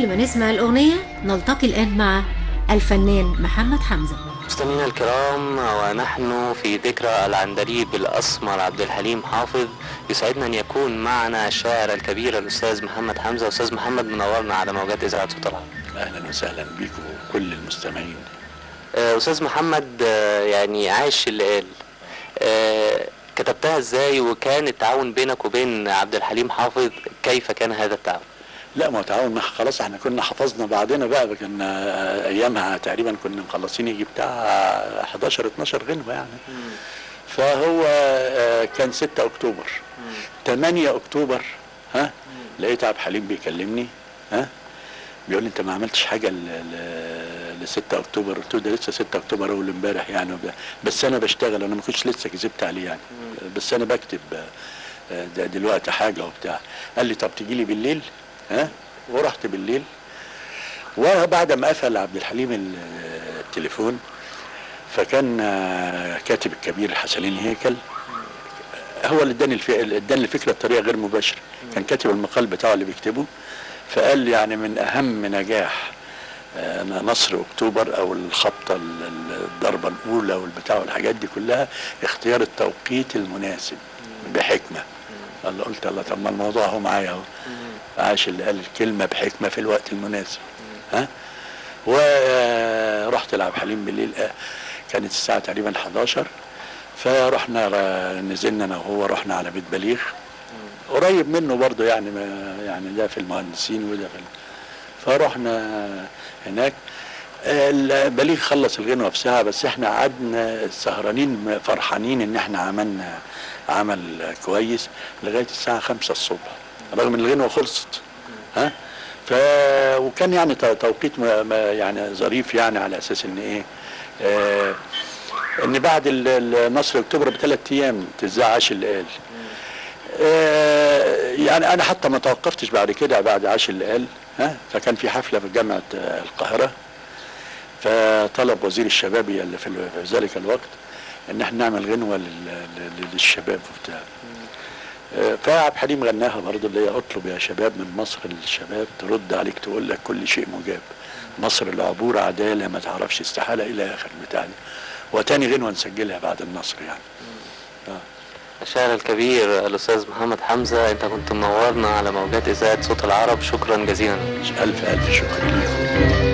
قبل ما نسمع الأغنية نلتقي الآن مع الفنان محمد حمزة مستمعينا الكرام ونحن في ذكرى العندليب الأسمر عبد الحليم حافظ يسعدنا أن يكون معنا الشاعر الكبير الأستاذ محمد حمزة أستاذ محمد منورنا على موجات إذاعة صوت العرب اهلا وسهلا بكم كل المستمعين آه، أستاذ محمد آه، يعني عاش اللي قال آه، كتبتها ازاي وكان التعاون بينك وبين عبد الحليم حافظ كيف كان هذا التعاون؟ لا ما هو تعاون ما خلاص احنا كنا حفظنا بعضنا بقى كنا ايامها تقريبا كنا مخلصين يجي بتاع 11 12 غنوه يعني فهو آه، كان 6 اكتوبر 8 اكتوبر ها لقيت عبد الحليم بيكلمني ها بيقول لي انت ما عملتش حاجه ل ل 6 اكتوبر قلت له ده لسه 6 اكتوبر اول امبارح يعني وب- بس انا بشتغل انا ما كنتش لسه كذبت عليه يعني بس انا بكتب آه، ده دلوقتي حاجه وبتاع قال لي طب تيجي لي بالليل ها ورحت بالليل وبعد ما قفل عبد الحليم ال- التليفون فكان آه، كاتب الكبير حسنين هيكل هو اللي اداني الف- اداني الفكره بطريقه غير مباشره كان كاتب المقال بتاعه اللي بيكتبه فقال لي يعني من اهم نجاح آه، نصر اكتوبر او الخبطه ال- ال- الضربه الاولى والبتاع والحاجات دي كلها اختيار التوقيت المناسب بحكمه الله قلت الله طب ما الموضوع هو معايا اهو عاش اللي قال الكلمه بحكمه في الوقت المناسب ها ورحت لعب حليم بالليل آه، كانت الساعه تقريبا 11 فرحنا ر- نزلنا انا وهو رحنا على بيت بليغ قريب منه برضه يعني ما يعني ده في المهندسين وده في ال- فرحنا هناك ال- بليغ خلص الغنوه في ساعه بس احنا قعدنا سهرانين فرحانين ان احنا عملنا عمل كويس لغايه الساعه 5 الصبح رغم ان الغنوه خلصت ها ف وكان يعني تو- توقيت ما ما يعني ظريف يعني على اساس ان ايه آه ان بعد ال- ال- نصر اكتوبر بثلاث ايام تذاع عاش اللي قال آه، يعني انا حتى ما توقفتش بعد كده بعد عاش اللي قال ها فكان في حفله في جامعه آه، القاهره فطلب وزير الشباب اللي في ال- في ذلك الوقت ان احنا نعمل غنوه لل- لل- للشباب وبتاع آه، فعبد الحليم غناها برضه اللي هي اطلب يا شباب من مصر للشباب ترد عليك تقول لك كل شيء مجاب مصر العبور عداله ما تعرفش استحاله الى اخر بتاع دي وتاني غنوه نسجلها بعد النصر يعني الشاعر الكبير الأستاذ محمد حمزة أنت كنت منورنا على موجات إذاعة صوت العرب شكرا جزيلا الف الف شكر لكم